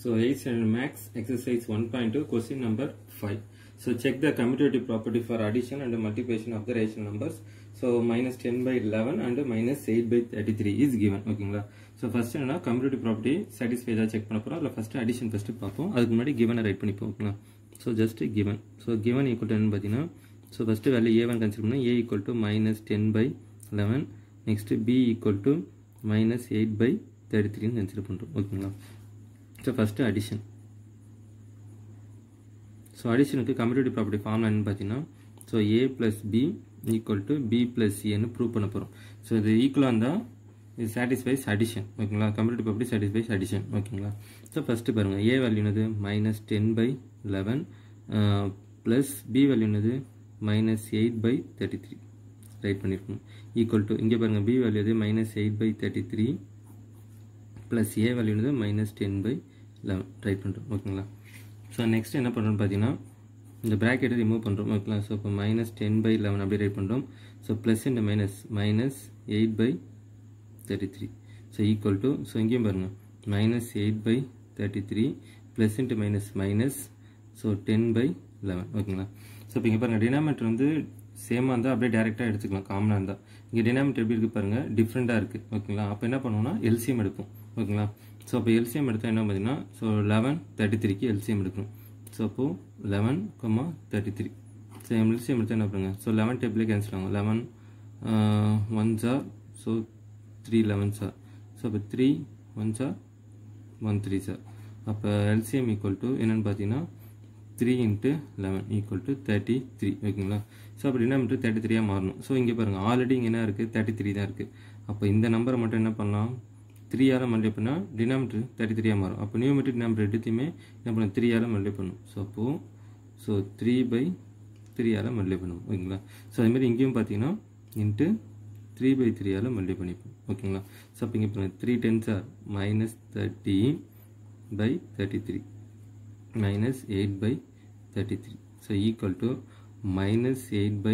So 8 standard max exercise 1.2 question number 5. So check the commutative property for addition and multiplication of the rational numbers. So minus 10 by 11 and minus 8 by 33 is given. ஓகேங்களா so first என்ன community property satisfy ஏதாவது check பண்ண போகிறோம் அதில் first addition first பார்ப்போம் அதுக்கு முன்னாடி கிவனை write பண்ணிப்போம் ஓகேங்களா so just given so given equal to பார்த்தீங்கன்னா so first value A one consider பண்ணால் A equal to minus ten by eleven next B equal to minus eight by thirty த்ரீன்னு consider பண்ணுறோம் ஓகேங்களா ஸோ ஃபஸ்ட்டு அடிஷன் ஸோ அடிஷனுக்கு community property ஃபார்ம்ல என்னன்னு பார்த்தீங்கன்னா so A plus B equal to B plus ஏன்னு prove பண்ண போகிறோம் ஸோ இது ஈக்குவலாக இருந்தால் இது சாட்டிஸ்ஃபைஸ் அடிஷன் ஓகேங்களா கம்யூனிட்டி ப்ராப்பர்ட்டி சாட்டிஸ்ஃபைஸ் அடிஷன் ஓகேங்களா ஸோ ஃபஸ்ட்டு பாருங்கள் ஏ வேல்யூ என்னது minus ten by eleven plus B value என்னது minus eight by thirty three write பண்ணியிருக்கணும் ஈக்குவல் டு இங்கே பாருங்கள் பி வேல்யூ எது minus eight by thirty three plus A value என்னது minus ten by eleven write பண்ணுறோம் ஓகேங்களா so next என்ன பண்ணுறோம்னு பார்த்தீங்கன்னா இந்த ப்ராக்கெட்டை ரிமூவ் பண்ணுறோம் ஓகேங்களா ஸோ இப்போ மைனஸ் டென் பை லெவன் அப்படி ரைட் பண்ணுறோம் ஸோ ப்ளஸ் இந்த minus minus eight by thirty three so equal to so இங்கேயும் பாருங்கள் minus eight by thirty three plus into minus minus so ten by eleven ஓகேங்களா so இப்போ இங்கே பாருங்கள் டினாமீட்டர் வந்து சேமாக இருந்தால் அப்படியே டேரெக்டாக எடுத்துக்கலாம் காமனாக இருந்தால் இங்கே டினாமீட்டர் எப்படி இருக்குது பாருங்கள் டிஃப்ரெண்ட்டாக இருக்குது ஓகேங்களா அப்போ என்ன பண்ணுவோம்னா எல்சிஎம் எடுப்போம் ஓகேங்களா ஸோ அப்போ எல்சிஎம் எடுத்தால் என்ன பார்த்தீங்கன்னா ஸோ லெவன் தேர்ட்டி த்ரீக்கு எல்சிஎம் எடுக்கணும் ஸோ அப்போது eleven comma thirty three so LCM எடுத்தால் என்ன பண்ணுங்க ஸோ லெவன் டேபிளே கேன்சல் ஆகும் லெவன் ஒன் ஜார் ஸோ த்ரீ லெவன் சார் ஸோ அப்போ த்ரீ ஒன் சார் ஒன் த்ரீ சார் அப்போ எல்சிஎம் ஈக்குவல் டு என்னென்னு பார்த்தீங்கன்னா three into eleven equal to thirty three ஓகேங்களா ஸோ அப்போ டினாமினேட்டர் தேர்ட்டி த்ரீயாக மாறணும் ஸோ இங்கே பாருங்கள் ஆல்ரெடி இங்கே என்ன இருக்குது தேர்ட்டி த்ரீ தான் இருக்குது அப்போ இந்த நம்பரை மட்டும் என்ன பண்ணலாம் த்ரீயால் மல்டிப்ளை பண்ணால் டினாமினேட்டர் தேர்ட்டி த்ரீயாக மாறும் அப்போ நியூமெட்ரிக் நம்பர் எடுத்தையுமே என்ன பண்ணணும் த்ரீயால் மல்டிப்ளை பண்ணும் ஸோ அப்போது ஸோ த்ரீ பை த்ரீயால் மல்டிப்ளை பண்ணும் ஓகேங்களா ஸோ அதுமாதிரி இங்கேயும் பார்த்தீங்கன்னா இன்ட்டு த்ரீ பை த்ரீயால் மல்டிப்ளை பண்ணிப்போம் ஓகேங்களா ஸோ அப்போ இங்கே பாருங்கள் three tens are minus thirty by thirty three minus 8 by 33 so equal to minus 8 by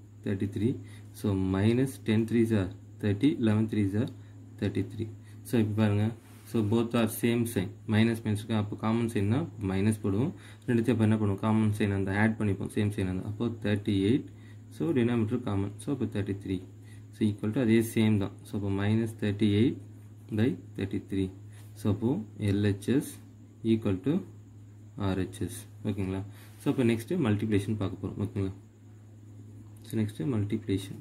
33 so minus 10 3s are 30 11 3s are 33 so இப்போ பாருங்க so both are same sign minus மைனஸ்க்கு அப்போ காமன் சைன்னா மைனஸ் போடுவோம் ரெண்டுத்தையும் அப்போ என்ன பண்ணுவோம் காமன் சைன் அந்த ஆட் பண்ணிப்போம் சேம் சைன் அந்த அப்போ thirty eight so denominator common so அப்போ thirty three so equal to அதே சேம் தான் ஸோ அப்போ minus thirty eight by thirty three so அப்போது எல்ஹெச்எஸ் ஈக்குவல் டு ஆர்ஹெச்எஸ் ஓகேங்களா ஸோ இப்போ நெக்ஸ்ட்டு மல்டிப்ளேஷன் பார்க்க போகிறோம் ஓகேங்களா so next multiplication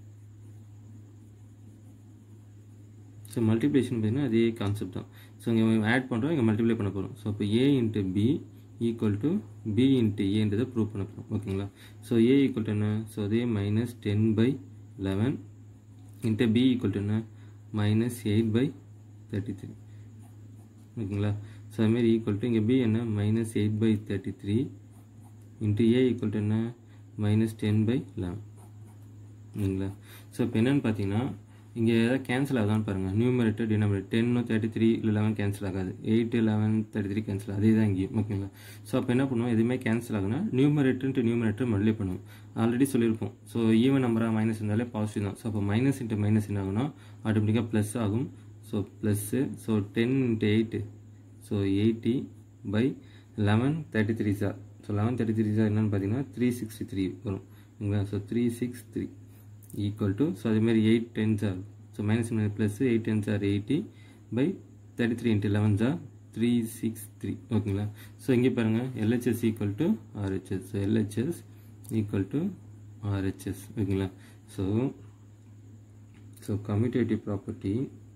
so multiplication பார்த்தீங்கன்னா அதே கான்செப்ட் தான் ஸோ இங்கே ஆட் பண்ணுறோம் இங்கே மல்டிப்ளை பண்ண போகிறோம் ஸோ இப்போ A into B equal to B into ஏன்றதை ப்ரூவ் பண்ண போகிறோம் ஓகேங்களா ஸோ ஏ ஈக்குவல் டு என்ன ஸோ அதே minus ten by eleven into B equal to என்ன minus eight by thirty three ஓகேங்களா ஸோ அதுமாரி ஈக்குவல் டு இங்கே பி என்ன minus eight by thirty three into A equal to என்ன minus ten by eleven ஓகேங்களா so இப்போ என்னென்னு பார்த்தீங்கன்னா இங்கே ஏதாவது கேன்சல் ஆகுதான்னு பாருங்கள் நியூமரேட்டர் டினாமினேட்டர் டென்னு தேர்ட்டி த்ரீ இல்லை லெவன் கேன்சல் ஆகாது eight eleven thirty three cancel அதே தான் இங்கேயும் ஓகேங்களா ஸோ அப்போ என்ன பண்ணுவோம் எதுவுமே கேன்சல் ஆகுனா நியூமரேட்டர் நியூமரேட்டர் மல்டிப்ளை பண்ணுவோம் ஆல்ரெடி சொல்லியிருப்போம் ஸோ ஈவன் நம்பராக மைனஸ் இருந்தாலே பாசிட்டிவ் தான் ஸோ அப்போ மைனஸ் இன்ட்டு மைனஸ் என்ன ஆகுனா ஆட்டோமேட்டிக்காக ப்ளஸ் ஆகும் so plus so ten into eight so eighty by eleven thirty three சார் ஸோ லெவன் தேர்ட்டி த்ரீ சார் என்னென்னு பார்த்தீங்கன்னா த்ரீ சிக்ஸ்டி த்ரீ வரும் ஓகேங்களா so three six three equal to so அதேமாதிரி எயிட் டென் சார் so minus plus eight ten சார் eighty by thirty three into eleven சார் த்ரீ சிக்ஸ் த்ரீ ஓகேங்களா ஸோ இங்கே பாருங்கள் LHS equal to RHS so LHS equal to RHS ஓகேங்களா so so commutative property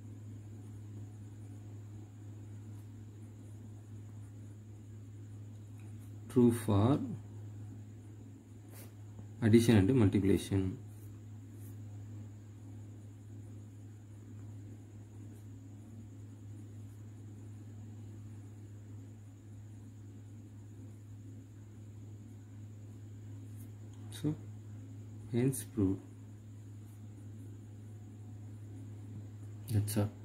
true for addition and multiplication. So, hence proved. That's all.